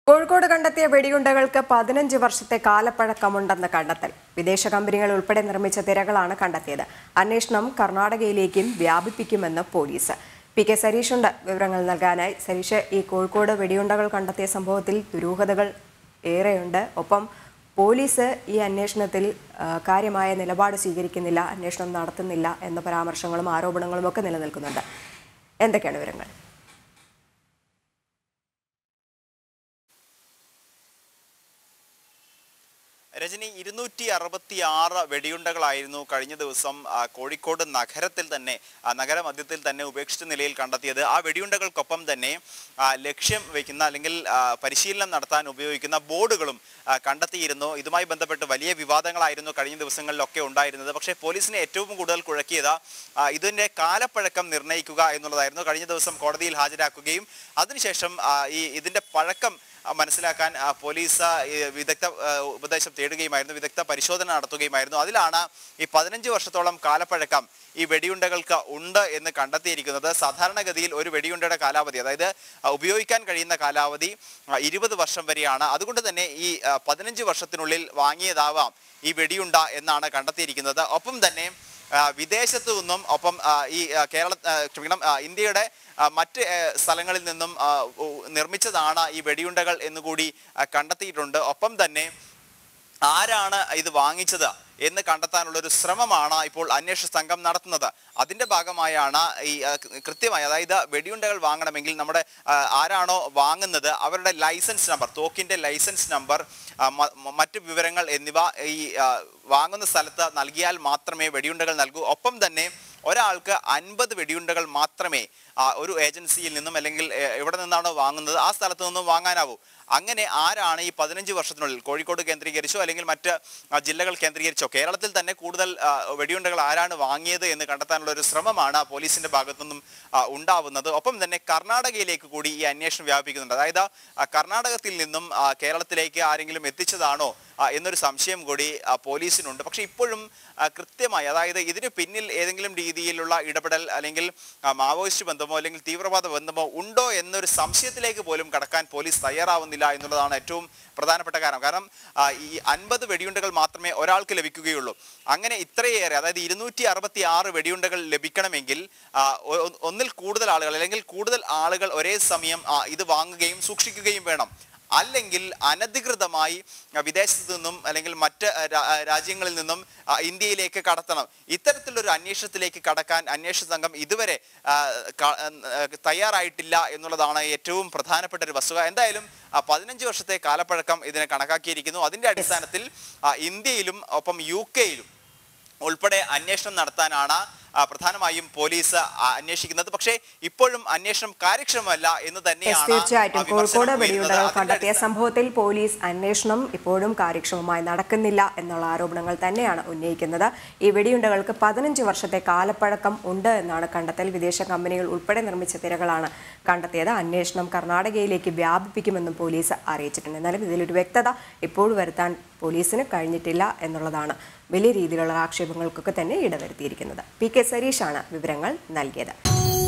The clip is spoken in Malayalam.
കോഴിക്കോട് കണ്ടെത്തിയ വെടിയുണ്ടകൾക്ക് പതിനഞ്ച് വർഷത്തെ കാലപ്പഴക്കമുണ്ടെന്ന് കണ്ടെത്തൽ വിദേശ കമ്പനികൾ ഉൾപ്പെടെ നിർമ്മിച്ച തിരകളാണ് കണ്ടെത്തിയത് അന്വേഷണം കർണാടകയിലേക്കും വ്യാപിപ്പിക്കുമെന്ന് പോലീസ് പി കെ സരീഷുണ്ട് വിവരങ്ങൾ നൽകാനായി സരീഷ് ഈ കോഴിക്കോട് വെടിയുണ്ടകൾ കണ്ടെത്തിയ സംഭവത്തിൽ ദുരൂഹതകൾ ഏറെയുണ്ട് ഒപ്പം പോലീസ് ഈ അന്വേഷണത്തിൽ ആ, കാര്യമായ നിലപാട് സ്വീകരിക്കുന്നില്ല അന്വേഷണം നടത്തുന്നില്ല എന്ന പരാമർശങ്ങളും ആരോപണങ്ങളും ഒക്കെ നിലനിൽക്കുന്നുണ്ട് എന്തൊക്കെയാണ് വിവരങ്ങൾ രജനി ഇരുന്നൂറ്റി അറുപത്തി ആറ് വെടിയുണ്ടകളായിരുന്നു കഴിഞ്ഞ ദിവസം ആ, കോഴിക്കോട് നഗരത്തിൽ തന്നെ ആ, നഗരമധ്യത്തിൽ തന്നെ ഉപേക്ഷിച്ച നിലയിൽ കണ്ടെത്തിയത് ആ വെടിയുണ്ടകൾക്കൊപ്പം തന്നെ ആ, ലക്ഷ്യം വയ്ക്കുന്ന അല്ലെങ്കിൽ ആ, പരിശീലനം നടത്താൻ ഉപയോഗിക്കുന്ന ബോർഡുകളും ആ, കണ്ടെത്തിയിരുന്നു ഇതുമായി ബന്ധപ്പെട്ട് വലിയ വിവാദങ്ങളായിരുന്നു കഴിഞ്ഞ ദിവസങ്ങളിലൊക്കെ ഉണ്ടായിരുന്നത് പക്ഷേ പോലീസിനെ ഏറ്റവും കൂടുതൽ കുഴക്കിയത് ആ, ഇതിന്റെ കാലപ്പഴക്കം നിർണ്ണയിക്കുക എന്നുള്ളതായിരുന്നു കഴിഞ്ഞ ദിവസം കോടതിയിൽ ഹാജരാക്കുകയും അതിനുശേഷം ആ, ഈ ഇതിന്റെ പഴക്കം ആ, മനസ്സിലാക്കാൻ ആ, പോലീസ് ആ, ഈ വിദഗ്ധ ആ, ഉപദേശം തേടുകയുമായിരുന്നു വിദഗ്ധ പരിശോധന നടത്തുകയുമായിരുന്നു അതിലാണ് ഈ പതിനഞ്ച് വർഷത്തോളം കാലപ്പഴക്കം ഈ വെടിയുണ്ടകൾക്ക് ഉണ്ട് എന്ന് കണ്ടെത്തിയിരിക്കുന്നത് സാധാരണഗതിയിൽ ഒരു വെടിയുണ്ടയുടെ കാലാവധി അതായത് ആ, ഉപയോഗിക്കാൻ കഴിയുന്ന കാലാവധി ഇരുപത് വർഷം വരെയാണ് അതുകൊണ്ട് തന്നെ ഈ ആ, പതിനഞ്ച് വർഷത്തിനുള്ളിൽ വാങ്ങിയതാവാം ഈ വെടിയുണ്ട എന്നാണ് കണ്ടെത്തിയിരിക്കുന്നത് ഒപ്പം തന്നെ ആ, വിദേശത്തു നിന്നും ഒപ്പം ആ, ഈ ആ, കേരള ആ, ക്ഷമിക്കണം ആ, ഇന്ത്യയുടെ ആ, മറ്റ് ആ, സ്ഥലങ്ങളിൽ നിന്നും ആ, ഉ- നിർമ്മിച്ചതാണ് ഈ വെടിയുണ്ടകൾ എന്നുകൂടി ആ, കണ്ടെത്തിയിട്ടുണ്ട് ഒപ്പം തന്നെ ആരാണ് ഇത് വാങ്ങിച്ചത് എന്ന് കണ്ടെത്താനുള്ള ഒരു ശ്രമമാണ് ഇപ്പോൾ അന്വേഷണ സംഘം നടത്തുന്നത് അതിന്റെ ഭാഗമായാണ് ഈ ആ, കൃ- കൃത്യമായി അതായത് വെടിയുണ്ടകൾ വാങ്ങണമെങ്കിൽ നമ്മുടെ ആ, ആരാണോ വാങ്ങുന്നത് അവരുടെ ലൈസൻസ് നമ്പർ തോക്കിന്റെ ലൈസൻസ് നമ്പർ ആ, മ- മ- മറ്റ് വിവരങ്ങൾ എന്നിവ ഈ ആ, വാങ്ങുന്ന സ്ഥലത്ത് നൽകിയാൽ മാത്രമേ വെടിയുണ്ടകൾ നൽകൂ ഒപ്പം തന്നെ ഒരാൾക്ക് അൻപത് വെടിയുണ്ടകൾ മാത്രമേ ആ, ഒരു ഏജൻസിയിൽ നിന്നും അല്ലെങ്കിൽ എ, എവിടെ നിന്നാണോ വാങ്ങുന്നത് ആ സ്ഥലത്ത് നിന്നും വാങ്ങാനാവൂ അങ്ങനെ ആരാണ് ഈ പതിനഞ്ച് വർഷത്തിനുള്ളിൽ കോഴിക്കോട് കേന്ദ്രീകരിച്ചോ അല്ലെങ്കിൽ മറ്റ് ആ, ജില്ലകൾ കേന്ദ്രീകരിച്ചോ കേരളത്തിൽ തന്നെ കൂടുതൽ ആ, വെടിയുണ്ടകൾ ആരാണ് വാങ്ങിയത് എന്ന് കണ്ടെത്താനുള്ള ഒരു ശ്രമമാണ് പോലീസിന്റെ ഭാഗത്തുനിന്നും ആ, ഉണ്ടാവുന്നത് ഒപ്പം തന്നെ കർണാടകയിലേക്ക് കൂടി ഈ അന്വേഷണം വ്യാപിക്കുന്നുണ്ട് അതായത് ആ, കർണാടകത്തിൽ നിന്നും ആ, കേരളത്തിലേക്ക് ആരെങ്കിലും എത്തിച്ചതാണോ ആ, എന്നൊരു സംശയം കൂടി ആ, പോലീസിനുണ്ട് പക്ഷെ ഇപ്പോഴും ആ, കൃത്യമായി അതായത് ഇതിന് പിന്നിൽ ഏതെങ്കിലും രീതിയിലുള്ള ഇടപെടൽ അല്ലെങ്കിൽ ആ, മാവോയിസ്റ്റ് ബന്ധമോ അല്ലെങ്കിൽ തീവ്രവാദ ബന്ധമോ ഉണ്ടോ എന്നൊരു സംശയത്തിലേക്ക് പോലും കടക്കാൻ പോലീസ് തയ്യാറാവുന്നില്ല എന്നുള്ളതാണ് ഏറ്റവും പ്രധാനപ്പെട്ട കാരണം കാരണം ആ, ഈ അൻപത് വെടിയുണ്ടകൾ മാത്രമേ ഒരാൾക്ക് ലഭിക്കുകയുള്ളൂ അങ്ങനെ ഇത്രയേറെ അതായത് ഇരുന്നൂറ്റി അറുപത്തി ആറ് വെടിയുണ്ടകൾ ലഭിക്കണമെങ്കിൽ ആ, ഒ- ഒ- ഒന്നിൽ കൂടുതൽ ആളുകൾ അല്ലെങ്കിൽ കൂടുതൽ ആളുകൾ ഒരേ സമയം ആ, ഇത് വാങ്ങുകയും സൂക്ഷിക്കുകയും വേണം അല്ലെങ്കിൽ അനധികൃതമായി ആ, വിദേശത്ത് നിന്നും അല്ലെങ്കിൽ മറ്റ് ആ, രാ- ആ, രാജ്യങ്ങളിൽ നിന്നും ആ, ഇന്ത്യയിലേക്ക് കടത്തണം ഇത്തരത്തിലൊരു അന്വേഷണത്തിലേക്ക് കടക്കാൻ അന്വേഷണ സംഘം ഇതുവരെ ആ, ക- ആ, തയ്യാറായിട്ടില്ല എന്നുള്ളതാണ് ഏറ്റവും പ്രധാനപ്പെട്ട ഒരു വസ്തുത എന്തായാലും ആ, പതിനഞ്ച് വർഷത്തെ കാലപ്പഴക്കം ഇതിനെ കണക്കാക്കിയിരിക്കുന്നു അതിന്റെ അടിസ്ഥാനത്തിൽ ആ, ഇന്ത്യയിലും ഒപ്പം യു കെയിലും ഉൾപ്പെടെ അന്വേഷണം നടത്താനാണ് ആ, പ്രധാനമായും പോലീസ് ആ, അന്വേഷിക്കുന്നത് പക്ഷേ ഇപ്പോഴും അന്വേഷണം കാര്യക്ഷമമല്ല എന്ന് എസ് തന്നെയാണ് തീർച്ചയായിട്ടും ആ, വിമർശനം കോഴിക്കോട് ഉയരുന്നത്. വെടിയുണ്ടകൾ അതിന്റെ കണ്ടെത്തിയ അടിസ്ഥാനത്തിൽ സംഭവത്തിൽ പോലീസ് അന്വേഷണം ഇപ്പോഴും കാര്യക്ഷമമായി നടക്കുന്നില്ല എന്നുള്ള ആരോപണങ്ങൾ തന്നെയാണ് ഉന്നയിക്കുന്നത് ഈ വെടിയുണ്ടകൾക്ക് പതിനഞ്ച് വർഷത്തെ കാലപ്പഴക്കം ഉണ്ട് എന്നാണ് കണ്ടെത്തൽ വിദേശ കമ്പനികൾ ഉൾപ്പെടെ നിർമ്മിച്ച തിരകളാണ് കണ്ടെത്തിയത് അന്വേഷണം കർണാടകയിലേക്ക് വ്യാപിപ്പിക്കുമെന്നും പോലീസ് അറിയിച്ചിട്ടുണ്ട് എന്നാലും ഇതിലൊരു വ്യക്തത ഇപ്പോഴും വരുത്താൻ പോലീസിന് കഴിഞ്ഞിട്ടില്ല എന്നുള്ളതാണ് വലിയ രീതിയിലുള്ള ആക്ഷേപങ്ങൾക്കൊക്കെ തന്നെ ഇടവരുത്തിയിരിക്കുന്നത് പി കെ സരീഷാണ് വിവരങ്ങൾ നൽകിയത്